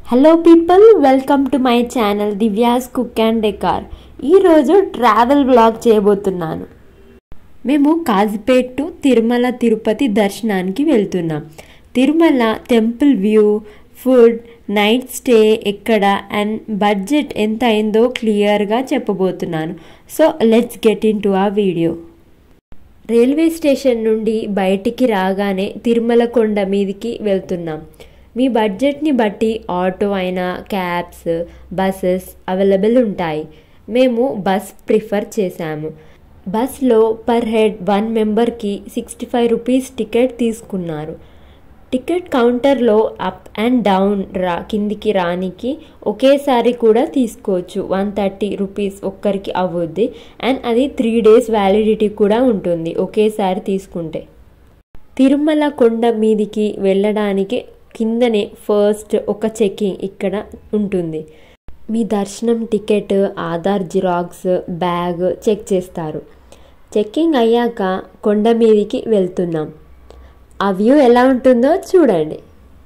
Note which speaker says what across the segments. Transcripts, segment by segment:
Speaker 1: hello people welcome to my channel Divya's cook and decor ఈరోజు travel blog చేయబోతున్నాను మేము Kazipet to Tirumala Tirupati దర్శనానికి వెళ్తున్నాం Tirumala temple view food night stay ఎక్కడ అండ్ బడ్జెట్ ఎంత అయిందో క్లియర్గా చెప్పబోతున్నాను so let's get into ఆ వీడియో రైల్వే స్టేషన్ నుండి బయటికి రాగానే తిరుమల కొండ మీదికి వెళ్తున్నాం మీ బడ్జెట్ని బట్టి ఆటో అయినా క్యాబ్స్ బస్సెస్ అవైలబుల్ ఉంటాయి మేము బస్ ప్రిఫర్ చేశాము బస్లో పర్ హెడ్ వన్ మెంబర్కి సిక్స్టీ ఫైవ్ రూపీస్ టికెట్ తీసుకున్నారు టికెట్ కౌంటర్లో అప్ అండ్ డౌన్ రా కిందికి రానికి ఒకేసారి కూడా తీసుకోవచ్చు వన్ థర్టీ రూపీస్ ఒక్కరికి అవ్వద్ది అండ్ అది త్రీ డేస్ వ్యాలిడిటీ కూడా ఉంటుంది ఒకేసారి తీసుకుంటే తిరుమల కొండ మీదికి వెళ్ళడానికి కిందనే ఫస్ట్ ఒక చెకింగ్ ఇక్కడ ఉంటుంది మీ దర్శనం ticket Aadhaar xerox bag check చేస్తారు చెక్కింగ్ అయ్యాక కొండ మీదికి వెళ్తున్నాం ఆ వ్యూ ఎలా ఉంటుందో చూడండి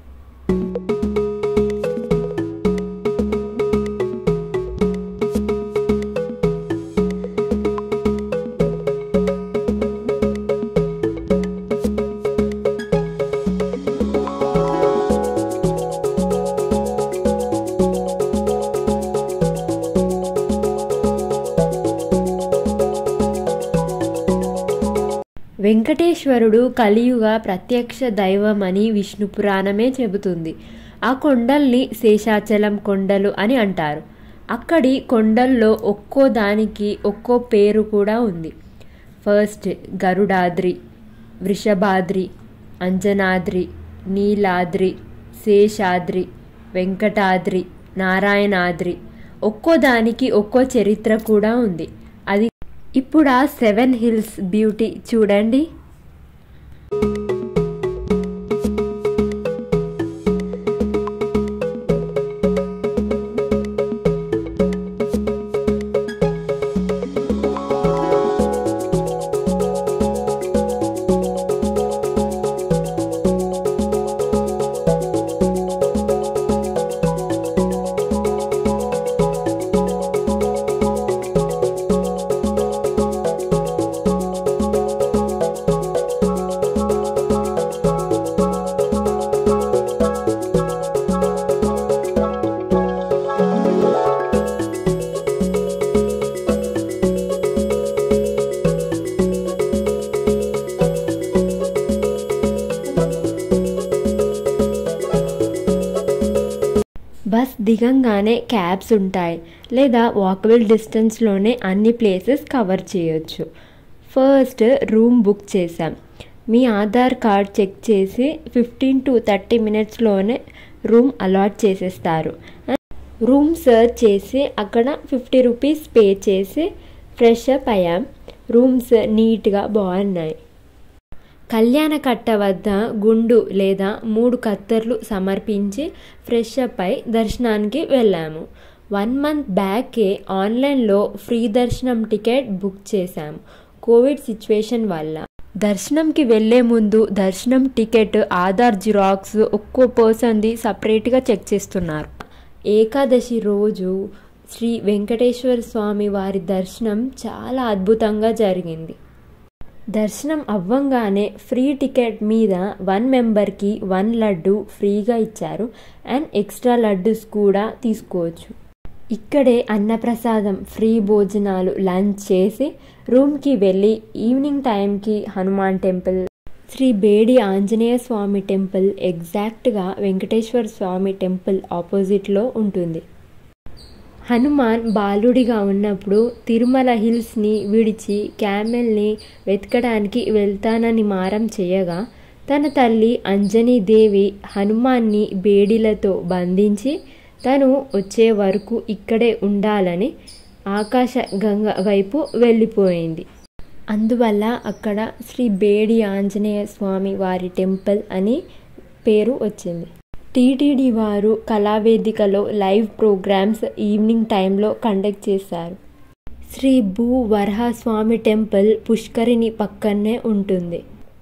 Speaker 1: వెంకటేశ్వరుడు కలియుగ ప్రత్యక్ష దైవమని విష్ణు పురాణమే చెబుతుంది ఆ కొండల్ని శేషాచలం కొండలు అని అంటారు అక్కడి కొండల్లో ఒక్కో దానికి ఒక్కో పేరు కూడా ఉంది ఫస్ట్ గరుడాద్రి వృషభాద్రి అంజనాద్రి నీలాద్రి శేషాద్రి వెంకటాద్రి నారాయణాద్రి ఒక్కో దానికి ఒక్కో చరిత్ర కూడా ఉంది అది ఇప్పుడు ఆ సెవెన్ హిల్స్ బ్యూటీ చూడండి బస్ దిగంగానే క్యాబ్స్ ఉంటాయి లేదా వాకబుల్ డిస్టెన్స్లోనే అన్ని ప్లేసెస్ కవర్ చేయొచ్చు ఫస్ట్ రూమ్ బుక్ చేసాం మీ ఆధార్ కార్డ్ చెక్ చేసి ఫిఫ్టీన్ టు థర్టీ మినిట్స్లోనే రూమ్ అలాట్ చేసేస్తారు రూమ్ సర్చ్ చేసి అక్కడ ఫిఫ్టీ రూపీస్ పే చేసి ఫ్రెష్ అప్ అయ్యాం రూమ్స్ నీట్గా బాగున్నాయి కళ్యాణ కట్ట వద్ద గుండు లేదా మూడు కత్తెర్లు సమర్పించి ఫ్రెష్ అప్ అయి దర్శనానికి వెళ్ళాము వన్ మంత్ బ్యాకే ఆన్లైన్లో ఫ్రీ దర్శనం టికెట్ బుక్ చేశాము కోవిడ్ సిచ్యువేషన్ వల్ల దర్శనంకి వెళ్ళే ముందు దర్శనం టికెట్ ఆధార్ జిరాక్స్ ఒక్కో పర్సన్ది సపరేట్గా చెక్ చేస్తున్నారు ఏకాదశి రోజు శ్రీ వెంకటేశ్వర స్వామి వారి దర్శనం చాలా అద్భుతంగా జరిగింది దర్శనం అవ్వంగానే ఫ్రీ టికెట్ మీద వన్ మెంబర్కి వన్ లడ్డు ఫ్రీగా ఇచ్చారు అండ్ ఎక్స్ట్రా లడ్డూస్ కూడా తీసుకోవచ్చు ఇక్కడే అన్నప్రసాదం ఫ్రీ భోజనాలు లంచ్ చేసి రూమ్కి వెళ్ళి ఈవినింగ్ టైంకి హనుమాన్ టెంపుల్ శ్రీ బేడి ఆంజనేయ స్వామి టెంపుల్ ఎగ్జాక్ట్గా వెంకటేశ్వర స్వామి టెంపుల్ ఆపోజిట్లో ఉంటుంది హనుమాన్ బాలుడిగా ఉన్నప్పుడు తిరుమల హిల్స్ని విడిచి క్యామెల్ని వెతకడానికి వెళ్తానని మారం చేయగా తన తల్లి అంజనీదేవి హనుమాన్ని బేడిలతో బంధించి తను వచ్చే వరకు ఇక్కడే ఉండాలని ఆకాశ గంగ వైపు వెళ్ళిపోయింది అందువల్ల అక్కడ శ్రీ బేడి ఆంజనేయ స్వామి వారి టెంపుల్ అని పేరు వచ్చింది టీటీడీ వారు కళావేదికలో లైవ్ ప్రోగ్రామ్స్ ఈవినింగ్ టైంలో కండక్ట్ చేశారు శ్రీ భూ వరహస్వామి టెంపుల్ పుష్కరిణి పక్కనే ఉంటుంది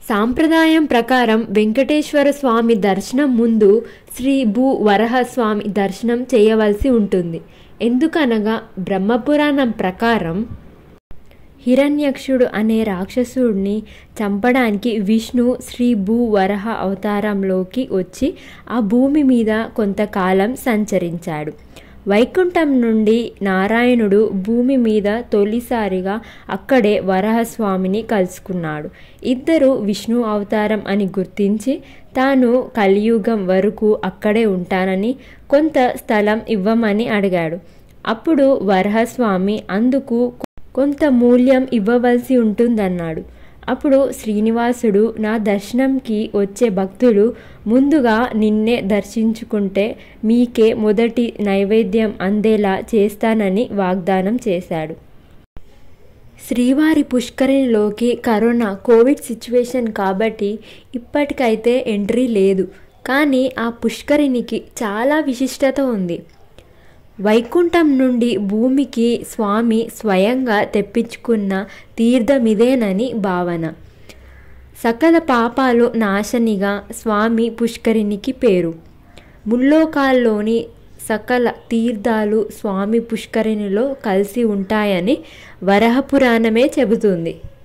Speaker 1: సాంప్రదాయం ప్రకారం వెంకటేశ్వర స్వామి దర్శనం ముందు శ్రీ భూ వరహ స్వామి దర్శనం చేయవలసి ఉంటుంది ఎందుకనగా బ్రహ్మపురాణం ప్రకారం హిరణ్యక్షుడు అనే రాక్షసుడిని చంపడానికి విష్ణు శ్రీ భూ వరహ అవతారంలోకి వచ్చి ఆ భూమి మీద కొంతకాలం సంచరించాడు వైకుంఠం నుండి నారాయణుడు భూమి మీద తొలిసారిగా అక్కడే వరహస్వామిని కలుసుకున్నాడు ఇద్దరు విష్ణు అవతారం అని గుర్తించి తాను కలియుగం వరకు అక్కడే ఉంటానని కొంత స్థలం ఇవ్వమని అడిగాడు అప్పుడు వరహస్వామి అందుకు కొంత మూల్యం ఇవ్వవలసి ఉంటుందన్నాడు అప్పుడు శ్రీనివాసుడు నా దర్శనంకి వచ్చే భక్తులు ముందుగా నిన్నే దర్శించుకుంటే మీకే మొదటి నైవేద్యం అందేలా చేస్తానని వాగ్దానం చేశాడు శ్రీవారి పుష్కరిణిలోకి కరోనా కోవిడ్ సిచ్యువేషన్ కాబట్టి ఇప్పటికైతే ఎంట్రీ లేదు కానీ ఆ పుష్కరిణికి చాలా విశిష్టత ఉంది వైకుంఠం నుండి భూమికి స్వామి స్వయంగా తెప్పించుకున్న తీర్థమిదేనని భావన సకల పాపాలు నాశనిగా స్వామి పుష్కరిణికి పేరు ముల్లోకాల్లోని సకల తీర్థాలు స్వామి పుష్కరిణిలో కలిసి ఉంటాయని వరహపురాణమే చెబుతుంది